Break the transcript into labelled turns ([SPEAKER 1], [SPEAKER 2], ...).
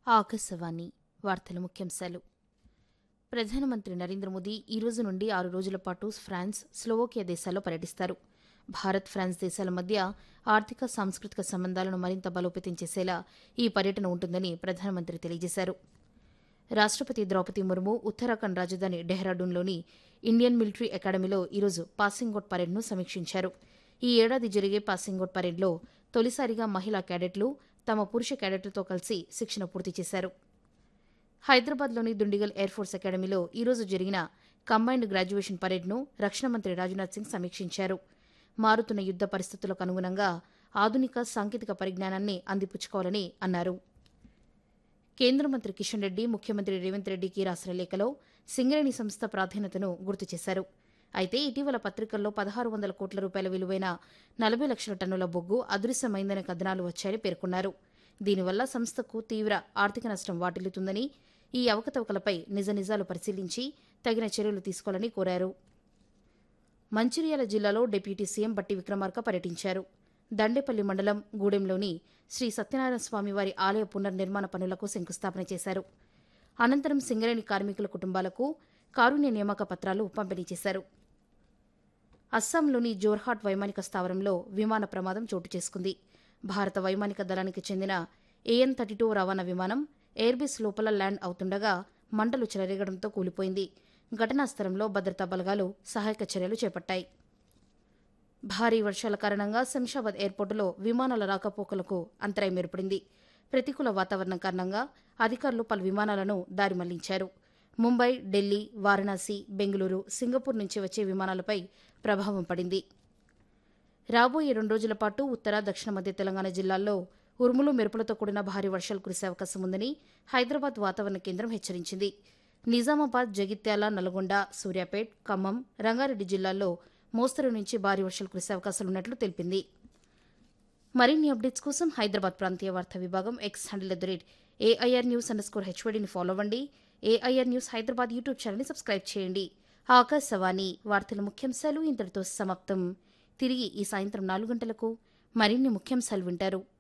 [SPEAKER 1] ఆకాశవాణి వార్తల ముఖ్యాంశాలు ప్రధానమంత్రి నరేంద్ర మోదీ ఈ రోజు నుండి ఆరు రోజుల పాటు ఫ్రాన్స్ స్లోవోకియా దేశాల్లో పర్యటిస్తారు భారత్ ఫ్రాన్స్ దేశాల మధ్య ఆర్థిక సాంస్కృతిక సంబంధాలను మరింత బలోపేతం చేసేలా ఈ పర్యటన ఉంటుందని ప్రధానమంత్రి తెలియజేశారు రాష్టపతి ద్రౌపది ముర్ము ఉత్తరాఖండ్ రాజధాని డెహ్రాడూన్లోని ఇండియన్ మిలిటరీ అకాడమీలో ఈరోజు పాసింగ్ అవుట్ పరేడ్ను సమీక్షించారు ఈ ఏడాది జరిగే పాసింగ్ అవుట్ పరేడ్లో తొలిసారిగా మహిళా క్యాడెట్లు తమ పురుష క్యాడెట్లతో కలిసి శిక్షణ పూర్తి చేశారు హైదరాబాద్లోని దుండిగల్ ఎయిర్ ఫోర్స్ అకాడమీలో ఈరోజు జరిగిన కంబైన్డ్ గ్రాడ్యుయేషన్ పరేడ్ను రక్షణ మంత్రి రాజ్నాథ్ సింగ్ సమీక్షించారు మారుతున్న యుద్ద పరిస్థితులకు అనుగుణంగా ఆధునిక సాంకేతిక పరిజ్ఞానాన్ని అందిపుచ్చుకోవాలని అన్నారు కేంద్ర మంత్రి కిషన్ రెడ్డి ముఖ్యమంత్రి రేవంత్ రెడ్డికి రాసిన లేఖలో సింగరేణి సంస్థ ప్రాధాన్యతను గుర్తు చేశారు అయితే ఇటీవల పత్రికల్లో పదహారు వందల కోట్ల రూపాయల విలువైన నలభై లక్షల టన్నుల బొగ్గు అదృశ్యమైందనే కథనాలు వచ్చాయని పేర్కొన్నారు దీనివల్ల సంస్థకు తీవ్ర ఆర్థిక నష్టం వాటిల్లుతుందని ఈ అవకతవకలపై నిజ నిజాలు పరిశీలించి తగిన చర్యలు తీసుకోవాలని కోరారు మంచిర్యాల జిల్లాలో డిప్యూటీ సీఎం బట్టి విక్రమార్క పర్యటించారు దండేపల్లి మండలం గూడెంలోని శ్రీ సత్యనారాయణ స్వామి వారి ఆలయ పునర్నిర్మాణ పనులకు శంకుస్థాపన చేశారు అనంతరం సింగరేణి కార్మికుల కుటుంబాలకు కారుణ్య నియామక పత్రాలు పంపిణీ చేశారు అస్సాంలోని జోర్హాట్ వైమానిక స్థావరంలో విమాన ప్రమాదం చోటు చేసుకుంది భారత వైమానిక దళానికి చెందిన ఏఎన్ థర్టీ టూ రవాణా విమానం ఎయిర్బేస్ లోపల ల్యాండ్ అవుతుండగా మంటలు చెలరేగడంతో కూలిపోయింది ఘటనా స్థలంలో భద్రతా బలగాలు సహాయక చర్యలు చేపట్టాయి భారీ వర్షాల కారణంగా శంషాబాద్ ఎయిర్పోర్టులో విమానాల రాకపోకలకు అంతరాయం ఏర్పడింది ప్రతికూల వాతావరణం కారణంగా అధికారులు పలు విమానాలను దారి మళ్లించారు ముంబై ఢిల్లీ వారణాసి బెంగళూరు సింగపూర్ నుంచి వచ్చే విమానాలపై ప్రభావం పడింది రాబోయే రెండు రోజుల పాటు ఉత్తర దక్షిణ మధ్య తెలంగాణ జిల్లాల్లో ఉరుములు మెరుపులతో కూడిన భారీ వర్షాలు కురిసే అవకాశం ఉందని హైదరాబాద్ వాతావరణ కేంద్రం హెచ్చరించింది నిజామాబాద్ జగిత్యాల నల్గొండ సూర్యాపేట్ ఖమ్మం రంగారెడ్డి జిల్లాల్లో మోస్తరు నుంచి భారీ వర్షాలు కురిసే అవకాశాలున్నట్లు తెలిపింది మరిన్ని అప్డేట్స్ కోసం హైదరాబాద్ ప్రాంతీయ వార్తా విభాగం X handle at the rate AIR news underscore హెచ్వడిని ఫాలో అవ్వండి ఏఐఆర్ న్యూస్ హైదరాబాద్ యూట్యూబ్ ఛానల్ని సబ్స్క్రైబ్ చేయండి ఆకాశవాణి వార్తల ముఖ్యాంశాలు ఇంతటితో సమాప్తం తిరిగి ఈ సాయంత్రం నాలుగు గంటలకు మరిన్ని ముఖ్యాంశాలు వింటారు